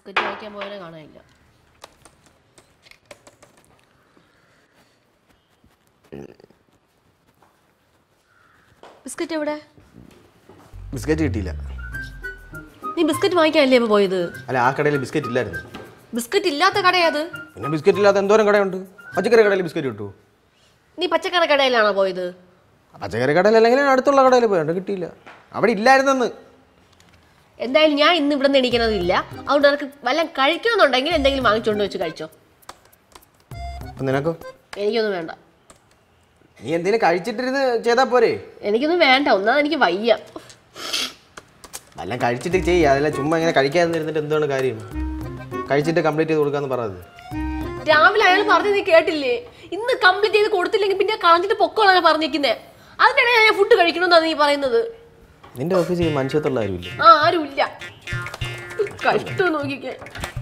biscuit വാങ്ങിക്കാൻ പോയാലേ കാണാനില്ല ബിസ്ക്കറ്റ് എവിടെ ബിസ്ക്കറ്റ് കിട്ടിയില്ല നീ ബിസ്ക്കറ്റ് വാങ്ങിക്കാനല്ലേ ഇപ്പൊ പോയത് അല്ല ആ കടയിൽ ബിസ്ക്കറ്റ് ഇല്ലായിരുന്നു ബിസ്ക്കറ്റ് ഇല്ലാത്ത കടയത് പിന്നെ ബിസ്ക്കറ്റ് ഇല്ലാത്ത എന്തോരം കടയുണ്ട് പച്ചക്കറി കടയിൽ ബിസ്ക്കറ്റ് കിട്ടൂ നീ പച്ചക്കറി കടയിലാണോ പോയത് പച്ചക്കറി കടയിൽ അല്ലെങ്കിൽ അടുത്തുള്ള കടയിൽ പോയിട്ട് കിട്ടിയില്ല അവിടെ ഇല്ലായിരുന്നെന്ന് എന്തായാലും ഞാൻ ഇന്ന് ഇവിടെ നിന്ന് എണീക്കണതില്ല അതുകൊണ്ട് നിനക്ക് വല്ലതും കഴിക്കണമെന്നുണ്ടെങ്കിൽ എന്തെങ്കിലും വാങ്ങിച്ചുകൊണ്ട് വെച്ച് കഴിച്ചോ അപ്പം നിനക്കോ എനിക്കൊന്നും വേണ്ട നീ എന്തെങ്കിലും കഴിച്ചിട്ടിരുന്ന് ചെയ്താൽ പോരെ എനിക്കൊന്നും വേണ്ട ഒന്നാമത് എനിക്ക് വയ്യ വല്ലതും കഴിച്ചിട്ട് ചെയ്യുക അതല്ല ചുമ്മാ ഇങ്ങനെ കഴിക്കാതെ ഇരുന്നിട്ട് എന്താണ് കാര്യം കഴിച്ചിട്ട് കംപ്ലീറ്റ് ചെയ്ത് കൊടുക്കാന്ന് പറഞ്ഞത് രാവിലെ അയാൾ പറഞ്ഞു നീ കേട്ടില്ലേ ഇന്ന് കംപ്ലീറ്റ് ചെയ്ത് കൊടുത്തില്ലെങ്കിൽ പിന്നെ കളഞ്ഞിട്ട് പൊക്കോളാണ് പറഞ്ഞിരിക്കുന്നത് അതിനിടെ ഞാൻ ഫുഡ് കഴിക്കണമെന്നാണ് നീ പറയുന്നത് നിന്റെ ഓഫീസിൽ മനുഷ്യത്തുള്ള ആരുമില്ല ആ ആരുമില്ല കഷ്ടം നോക്കിക്കേ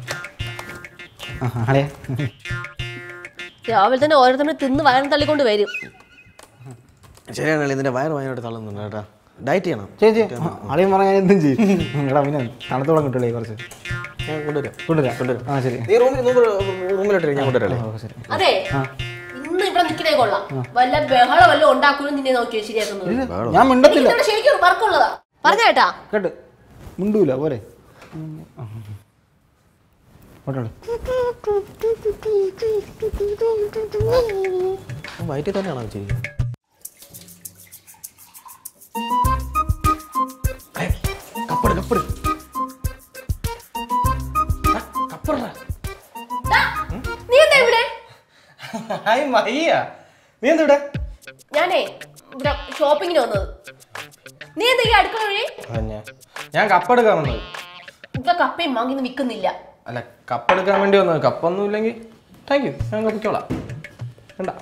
അതെ രാവിലെ തന്നെ ഓരോരുത്തരും തിന്ന് വയറും തള്ളിക്കൊണ്ട് വരും ശരിയാണല്ലേ ഇതിന്റെ വയറ് ഭയങ്കരമായിട്ട് തള്ളുന്നുണ്ട് കേട്ടാ ഡയറ്റ് ചെയ്യണം ചേച്ചി അളിയൻ പറഞ്ഞാൽ എന്തും ചെയ്യും എടാ പിന്നെ തണുത്തോളം കിട്ടുള്ളേ കുറച്ച് ഞാൻ കൊണ്ടുവരാം കൊണ്ടുവരാം കൊണ്ടുവരാം ആ ശരി നീ റൂമിൽ റൂമിലിട്ട് ഞാൻ കൊണ്ടുവരാം ഓ ശരി അതെ ഇന്ന് ഇവിടെ നിൽക്കണേ കൊള്ളാം വല്ല ബഹളം വല്ല ഉണ്ടാക്കുമെന്ന് നിന്നെ നോക്കിയോ ശരിയാക്കുന്നത് ഞാൻ മിണ്ടത്തില്ല എനിക്കിവിടെ ശരിക്കും വർക്കുള്ളതാ പറഞ്ഞേട്ടാ കേട്ട് മിണ്ടൂല പോരെ ഓട്ടോളെ വയറ്റിൽ തന്നെയാണോ വെച്ചിരിക്കുന്നത് കപ്പട് കപ്പട് നീ എന്താ ഇവിടെ ഹായ് മയ്യ നീ എന്താ ഇവിടെ ഞാനേ ഇവിടെ ഷോപ്പിങ്ങിന് വന്നത് നീ എന്താ ഈ അടുക്കള വഴി ഞാൻ ഞാൻ കപ്പെടുക്കാൻ വന്നത് ഇവിടെ കപ്പയും വാങ്ങിന്ന് വിൽക്കുന്നില്ല അല്ല കപ്പെടുക്കാൻ വേണ്ടി വന്നത് കപ്പൊന്നും ഇല്ലെങ്കിൽ താങ്ക് യു ഞാൻ കപ്പിക്കോളാം വേണ്ട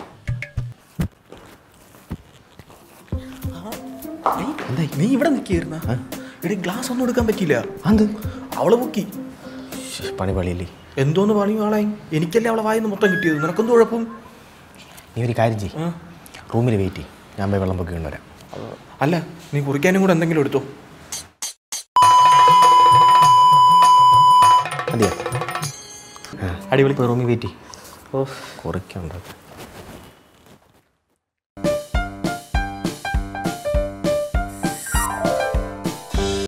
എന്താ നീ ഇവിടെ നിൽക്കിയിരുന്ന എടി ഗ്ലാസ് ഒന്നും എടുക്കാൻ പറ്റിയില്ല അത് അവള് മുക്കി പണി പളിയില്ലേ എന്തോന്ന് പണി ആളായി എനിക്കല്ലേ അവളെ വായിന്ന് മൊത്തം കിട്ടിയത് നിനക്കെന്ത് കുഴപ്പം നീ ഒരു കാര്യം ചെയ്യ് റൂമിൽ വെയിറ്റ് ചെയ്യും ഞാൻ പോയി വെള്ളം പൊക്കി കൊണ്ടുവരാം അല്ല നീ കുറിക്കാനും കൂടെ എന്തെങ്കിലും എടുത്തോ മതിയോ അടിപൊളി പോയി റൂമിൽ വെയിറ്റ് ചെയ്യും ഓ കുറയ്ക്കണ്ട